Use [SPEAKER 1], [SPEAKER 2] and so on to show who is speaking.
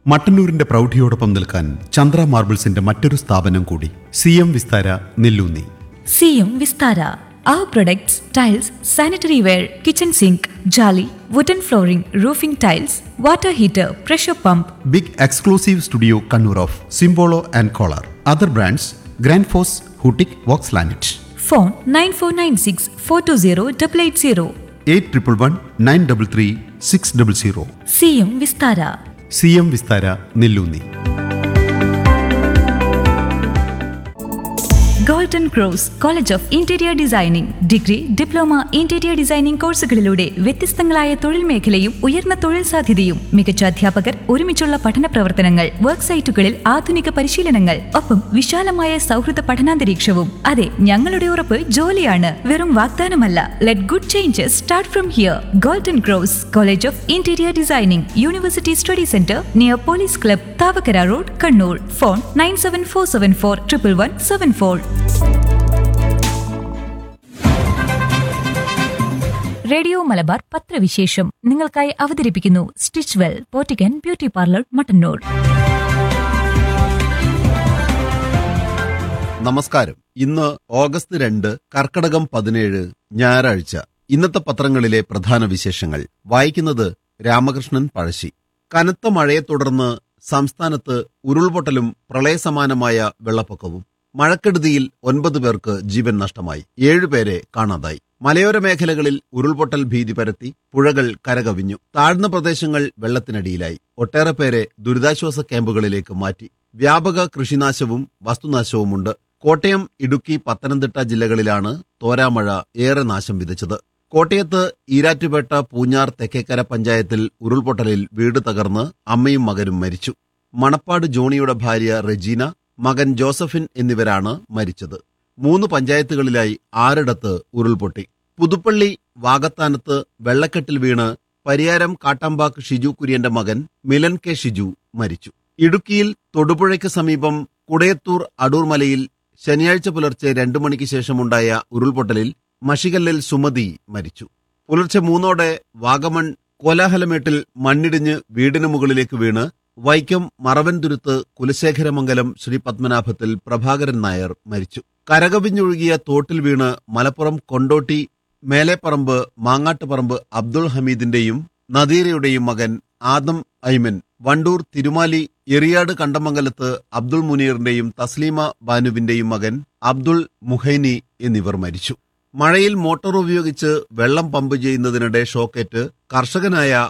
[SPEAKER 1] മട്ടന്നൂരിന്റെ പ്രൗഢിയോടൊപ്പം നിൽക്കാൻ ചന്ദ്ര മാർബിൾസിന്റെ മറ്റൊരു സ്ഥാപനം കൂടി സി എം വിസ്താര നെല്ലൂന്നി
[SPEAKER 2] സിയും Vistara Our products, tiles, sanitary ware, kitchen sink, jolly, wooden flooring, roofing tiles, water heater, pressure pump,
[SPEAKER 1] big exclusive studio Kannur of സിംബോളോ and Kohler other brands Grundfos ഹൂട്ടിക് വോക്സ് ലാനറ്റ്
[SPEAKER 2] phone 9496 420 880.
[SPEAKER 1] Eight triple one nine double three six double zero
[SPEAKER 2] സിയും Vistara
[SPEAKER 1] C M Vistara Nellunni
[SPEAKER 2] golden cross college of interior designing degree diploma interior designing കോഴ്സുകളിലൂടെ വ്യത്യസ്തങ്ങളായ തൊഴിൽ മേഖലയും ഉയർന്ന തൊഴിൽ സാധ്യതയും മികച്ച അധ്യാപകർ ഒരുമിച്ചുള്ള പഠന പ്രവർത്തനങ്ങൾ വർക്ക് സൈറ്റുകളിൽ ആധുനിക പരിശീലനങ്ങൾ ഒപ്പം വിശാലമായ സൗഹൃദ പഠനാന്തരീക്ഷവും അതെ ഞങ്ങളുടെ ഉറപ്പ് ജോലിയാണ് വെറും വാഗ്ദാനമല്ല let good changes start from here golden cross college of interior designing university study centre near police club Thavakkara road Kannur phone nine seven four seven four triple one seven four radio Malabar പത്രവിശേഷം നിങ്ങൾക്കായി അവതരിപ്പിക്കുന്നു സ്റ്റിച്ച് വെൽ പോറ്റിക്കൻ beauty parlour Mattannur
[SPEAKER 1] നമസ്കാരം ഇന്ന് August രണ്ട് കർക്കടകം പതിനേഴ് ഞായറാഴ്ച ഇന്നത്തെ പത്രങ്ങളിലെ പ്രധാന വിശേഷങ്ങൾ വായിക്കുന്നത് രാമകൃഷ്ണൻ പഴശ്ശി കനത്ത മഴയെ തുടർന്ന് സംസ്ഥാനത്ത് ഉരുൾപൊട്ടലും പ്രളയസമാനമായ വെള്ളപ്പൊക്കവും മഴക്കെടുതിയിൽ ഒൻപത് പേർക്ക് ജീവൻ നഷ്ടമായി ഏഴുപേരെ കാണാതായി മലയോര മേഖലകളിൽ ഉരുൾപൊട്ടൽ ഭീതി പരത്തി പുഴകൾ കരകവിഞ്ഞു താഴ്ന്ന പ്രദേശങ്ങൾ വെള്ളത്തിനടിയിലായി ഒട്ടേറെ പേരെ ദുരിതാശ്വാസ ക്യാമ്പുകളിലേക്ക് മാറ്റി വ്യാപക കൃഷിനാശവും വസ്തുനാശവുമുണ്ട് കോട്ടയം ഇടുക്കി പത്തനംതിട്ട ജില്ലകളിലാണ് തോരാമഴ ഏറെ നാശം വിതച്ചത് കോട്ടയത്ത് ഈരാറ്റുപേട്ട പൂഞ്ഞാർ തെക്കേക്കര പഞ്ചായത്തിൽ ഉരുൾപൊട്ടലിൽ വീട് തകർന്ന് അമ്മയും മകനും മരിച്ചു മണപ്പാട് ജോണിയുടെ ഭാര്യ റെജീന മകൻ ജോസഫിൻ എന്നിവരാണ് മരിച്ചത് മൂന്ന് പഞ്ചായത്തുകളിലായി ആറിടത്ത് ഉരുൾപൊട്ടി പുതുപ്പള്ളി വാകത്താനത്ത് വെള്ളക്കെട്ടിൽ വീണ് പരിയാരം കാട്ടാമ്പാക്ക് ഷിജു കുര്യന്റെ മകൻ മിലൻ കെ ഷിജു മരിച്ചു ഇടുക്കിയിൽ തൊടുപുഴയ്ക്ക് സമീപം കുടയത്തൂർ അടൂർ മലയിൽ ശനിയാഴ്ച പുലർച്ചെ രണ്ടു മണിക്ക് ശേഷമുണ്ടായ ഉരുൾപൊട്ടലിൽ മഷികല്ലിൽ സുമതി മരിച്ചു പുലർച്ചെ മൂന്നോടെ വാഗമൺ കോലാഹലമേട്ടിൽ മണ്ണിടിഞ്ഞ് വീടിന് മുകളിലേക്ക് വീണ് വൈക്കം മറവൻതുരുത്ത് കുലശേഖരമംഗലം ശ്രീ പത്മനാഭത്തിൽ പ്രഭാകരൻ നായർ മരിച്ചു കരകവിഞ്ഞൊഴുകിയ തോട്ടിൽ വീണ് മലപ്പുറം കൊണ്ടോട്ടി മേലേപ്പറമ്പ് മാങ്ങാട്ടുപറമ്പ് അബ്ദുൾ ഹമീദിന്റെയും നദീരയുടെയും മകൻ ആദം ഐമൻ വണ്ടൂർ തിരുമാലി എറിയാട് കണ്ടമംഗലത്ത് അബ്ദുൾ മുനീറിന്റെയും തസ്ലീമ ബാനുവിന്റെയും മകൻ അബ്ദുൾ മുഹൈനി എന്നിവർ മരിച്ചു മഴയിൽ മോട്ടോർ ഉപയോഗിച്ച് വെള്ളം പമ്പ് ചെയ്യുന്നതിനിടെ ഷോക്കേറ്റ് കർഷകനായ